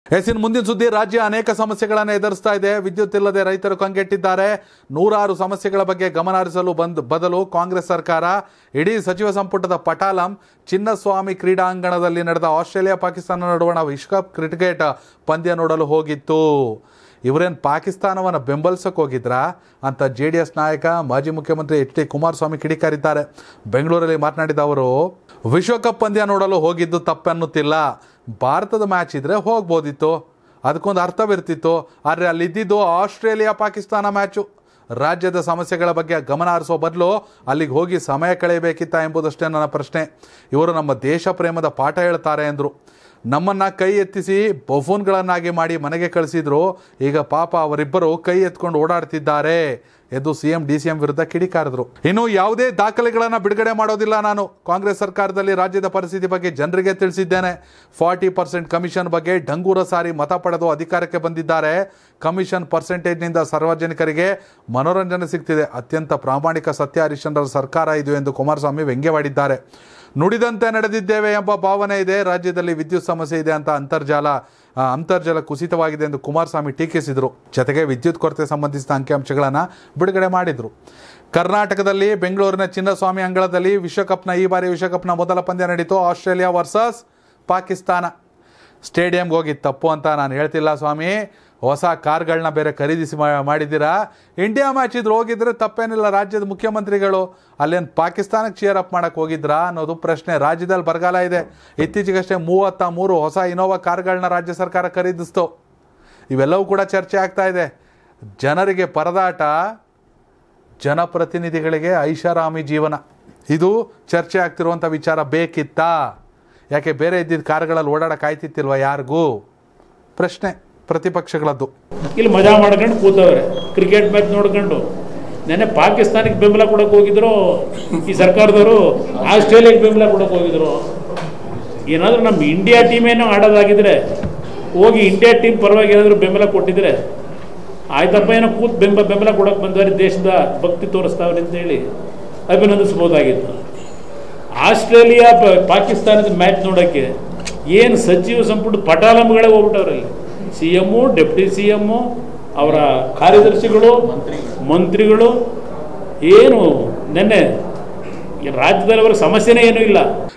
S ಇನ್ನು ಮುಂದಿನ ಸುದ್ದಿ ರಾಜ್ಯ ಅನೇಕ ಸಮಸ್ಯೆಗಳನ್ನು ಎದುರಿಸ್ತಾ ಇದೆ ವಿದ್ಯುತ್ ಇಲ್ಲದೆ ರೈತರು ಕಂಗೆಟ್ಟಿದ್ದಾರೆ ನೂರಾರು ಸಮಸ್ಯೆಗಳ ಬಗ್ಗೆ ಗಮನ ಹರಿಸಲು ಬಂದ್ ಬದಲು ಕಾಂಗ್ರೆಸ್ ಸರ್ಕಾರ ಇಡೀ ಸಚಿವ ಸಂಪುಟದ ಪಟಾಲಂ ಚಿನ್ನಸ್ವಾಮಿ ಕ್ರೀಡಾಂಗಣದಲ್ಲಿ ನಡೆದ ಆಸ್ಟ್ರೇಲಿಯಾ ಪಾಕಿಸ್ತಾನ ನಡುವಣ ವಿಶ್ವಕಪ್ ಕ್ರಿಕೆಟ್ ಪಂದ್ಯ ನೋಡಲು ಹೋಗಿತ್ತು ಇವರೇನು ಪಾಕಿಸ್ತಾನವನ್ನು ಬೆಂಬಲಿಸಕ್ಕೆ ಹೋಗಿದ್ರಾ ಅಂತ ಜೆ ಡಿ ಎಸ್ ನಾಯಕ ಮಾಜಿ ಮುಖ್ಯಮಂತ್ರಿ ಎಚ್ ಡಿ ಕುಮಾರಸ್ವಾಮಿ ಕಿಡಿಕಾರಿದ್ದಾರೆ ಬೆಂಗಳೂರಲ್ಲಿ ಮಾತನಾಡಿದ ಅವರು ವಿಶ್ವಕಪ್ ಪಂದ್ಯ ನೋಡಲು ಹೋಗಿದ್ದು ತಪ್ಪನ್ನುತ್ತಿಲ್ಲ ಭಾರತದ ಮ್ಯಾಚ್ ಇದ್ರೆ ಹೋಗ್ಬೋದಿತ್ತು ಅದಕ್ಕೊಂದು ಅರ್ಥವಿರ್ತಿತ್ತು ಆದರೆ ಅಲ್ಲಿ ಇದ್ದಿದ್ದು ಆಸ್ಟ್ರೇಲಿಯಾ ಪಾಕಿಸ್ತಾನ ಮ್ಯಾಚು ರಾಜ್ಯದ ಸಮಸ್ಯೆಗಳ ಬಗ್ಗೆ ಗಮನ ಹರಿಸೋ ಬದಲು ಅಲ್ಲಿಗೆ ಹೋಗಿ ಸಮಯ ಕಳೆಯಬೇಕಿತ್ತ ಎಂಬುದಷ್ಟೇ ನನ್ನ ಪ್ರಶ್ನೆ ಇವರು ನಮ್ಮ ದೇಶ ಪ್ರೇಮದ ಪಾಠ ಹೇಳ್ತಾರೆ ಎಂದರು ನಮ್ಮನ್ನು ಕೈ ಎತ್ತಿಸಿ ಬಫೂನ್ಗಳನ್ನಾಗಿ ಮಾಡಿ ಮನೆಗೆ ಕಳಿಸಿದ್ರು ಈಗ ಪಾಪ ಅವರಿಬ್ಬರು ಕೈ ಎತ್ಕೊಂಡು ಓಡಾಡ್ತಿದ್ದಾರೆ ಎಂದು C M D C M ವಿರುದ್ಧ ಕಿಡಿಕಾರಿದ್ರು ಇನ್ನು ಯಾವುದೇ ದಾಖಲೆಗಳನ್ನು ಬಿಡುಗಡೆ ಮಾಡೋದಿಲ್ಲ ನಾನು ಕಾಂಗ್ರೆಸ್ ಸರ್ಕಾರದಲ್ಲಿ ರಾಜ್ಯದ ಪರಿಸ್ಥಿತಿ ಬಗ್ಗೆ ಜನರಿಗೆ ತಿಳಿಸಿದ್ದೇನೆ ಫಾರ್ಟಿ ಪರ್ಸೆಂಟ್ ಕಮಿಷನ್ ಬಗ್ಗೆ ಡಂಗೂರ ಸಾರಿ ಮತ ಪಡೆದು ಅಧಿಕಾರಕ್ಕೆ ಬಂದಿದ್ದಾರೆ ಕಮಿಷನ್ ಪರ್ಸೆಂಟೇಜ್ನಿಂದ ಸಾರ್ವಜನಿಕರಿಗೆ ಮನೋರಂಜನೆ ಸಿಗ್ತಿದೆ ಅತ್ಯಂತ ಪ್ರಾಮಾಣಿಕ ಸತ್ಯ ಹರಿಶ್ಚಂದ್ರ ಸರ್ಕಾರ ಇದು ಎಂದು ಕುಮಾರಸ್ವಾಮಿ ವ್ಯಂಗ್ಯವಾಡಿದ್ದಾರೆ ನುಡಿದಂತೆ ನಡೆದಿದ್ದೇವೆ ಎಂಬ ಭಾವನೆ ಇದೆ ರಾಜ್ಯದಲ್ಲಿ ವಿದ್ಯುತ್ ಸಮಸ್ಯೆ ಇದೆ ಅಂತ ಅಂತರ್ಜಾಲ ಆ, ಅಂತರ್ಜಲ ಕುಸಿತವಾಗಿದೆ ಎಂದು ಕುಮಾರಸ್ವಾಮಿ ಟೀಕಿಸಿದರು ಜೊತೆಗೆ ವಿದ್ಯುತ್ ಕೊರತೆ ಸಂಬಂಧಿಸಿದ ಅಂಕಿಅಂಶಗಳನ್ನು ಬಿಡುಗಡೆ ಮಾಡಿದರು ಕರ್ನಾಟಕದಲ್ಲಿ ಬೆಂಗಳೂರಿನ ಚಿನ್ನಸ್ವಾಮಿ ಅಂಗಳದಲ್ಲಿ ವಿಶ್ವಕಪ್ನ ಈ ಬಾರಿ ವಿಶ್ವಕಪ್ನ ಮೊದಲ ಪಂದ್ಯ ನಡೀತು ಆಸ್ಟ್ರೇಲಿಯಾ ವರ್ಸಸ್ ಪಾಕಿಸ್ತಾನ ಸ್ಟೇಡಿಯಂಗೆ ಹೋಗಿ ತಪ್ಪು ಅಂತ ನಾನು ಹೇಳ್ತಿಲ್ಲ ಸ್ವಾಮಿ ಹೊಸ ಕಾರ್ಗಳನ್ನ ಬೇರೆ ಖರೀದಿಸಿ ಮಾ- ಮಾಡಿದ್ದೀರಾ ಇಂಡಿಯಾ ಮ್ಯಾಚ್ ಇದ್ರೆ ಹೋಗಿದ್ರೆ ತಪ್ಪೇನಿಲ್ಲ ರಾಜ್ಯದ ಮುಖ್ಯಮಂತ್ರಿಗಳು ಅಲ್ಲೇನು ಪಾಕಿಸ್ತಾನಕ್ಕೆ ಚಿಯರ್ ಅಪ್ ಮಾಡಕ್ಕೆ ಹೋಗಿದ್ರಾ ಅನ್ನೋದು ಪ್ರಶ್ನೆ ರಾಜ್ಯದಲ್ಲಿ ಬರಗಾಲ ಇದೆ ಇತ್ತೀಚೆಗಷ್ಟೇ ಮೂವತ್ತ ಮೂರು ಹೊಸ ಇನೋವಾ ಕಾರ್ಗಳನ್ನ ರಾಜ್ಯ ಸರ್ಕಾರ ಖರೀದಿಸ್ತು ಇವೆಲ್ಲವೂ ಕೂಡ ಚರ್ಚೆ ಆಗ್ತಾ ಇದೆ ಜನರಿಗೆ ಪರದಾಟ ಜನಪ್ರತಿನಿಧಿಗಳಿಗೆ ಐಷಾರಾಮಿ ಜೀವನ ಇದು ಚರ್ಚೆ ಆಗ್ತಿರುವಂಥ ವಿಚಾರ ಬೇಕಿತ್ತಾ ಯಾಕೆ ಬೇರೆ ಇದ್ದಿದ್ದ ಕಾರುಗಳಲ್ಲಿ ಓಡಾಡಕ್ಕೆ ಆಯ್ತಿತ್ತಿಲ್ವಾ ಯಾರಿಗೂ ಪ್ರಶ್ನೆ ಪ್ರತಿಪಕ್ಷಗಳದ್ದು ಇಲ್ಲಿ ಮಜಾ ಮಾಡ್ಕೊಂಡು ಕೂತವ್ರೆ ಕ್ರಿಕೆಟ್ ಮ್ಯಾಚ್ ನೋಡ್ಕೊಂಡು ನೆನ್ನೆ ಪಾಕಿಸ್ತಾನಕ್ಕೆ ಬೆಂಬಲ ಕೊಡಕ್ಕೆ ಹೋಗಿದ್ರು ಈ ಸರ್ಕಾರದವರು ಆಸ್ಟ್ರೇಲಿಯಾಗೆ ಬೆಂಬಲ ಕೊಡಕ್ಕೆ ಹೋಗಿದ್ರು ಏನಾದರೂ ನಮ್ಮ ಇಂಡಿಯಾ ಟೀಮ್ ಏನೋ ಆಡೋದಾಗಿದ್ರೆ ಹೋಗಿ ಇಂಡಿಯಾ ಟೀಮ್ ಪರವಾಗಿ ಏನಾದರೂ ಬೆಂಬಲ ಕೊಟ್ಟಿದ್ರೆ ಆಯ್ತಪ್ಪ ಏನೋ ಕೂತ್ ಬೆಂಬ ಬೆಂಬಲ ಕೊಡಕ್ಕೆ ಬಂದವ್ರೆ ದೇಶದ ಭಕ್ತಿ ತೋರಿಸ್ತಾವ್ರೆ ಅಂತೇಳಿ ಅಭಿನಂದಿಸ್ಬೋದಾಗಿತ್ತು ಆಸ್ಟ್ರೇಲಿಯಾ ಪ- ಪಾಕಿಸ್ತಾನದ ಮ್ಯಾಚ್ ನೋಡೋಕ್ಕೆ ಏನು ಸಚಿವ ಸಂಪುಟ ಪಟಾಲಂಗಳೇ ಹೋಗ್ಬಿಟ್ಟವ್ರಲ್ಲಿ C M deputy C M ಅವರ ಕಾರ್ಯದರ್ಶಿಗಳು ಮಂತ್ರಿಗಳು ಏನು ನೆನ್ನೆ ಈ ರಾಜ್ಯದಲ್ಲಿ ಅವರ ಸಮಸ್ಯೆನೇ ಏನೂ ಇಲ್ಲ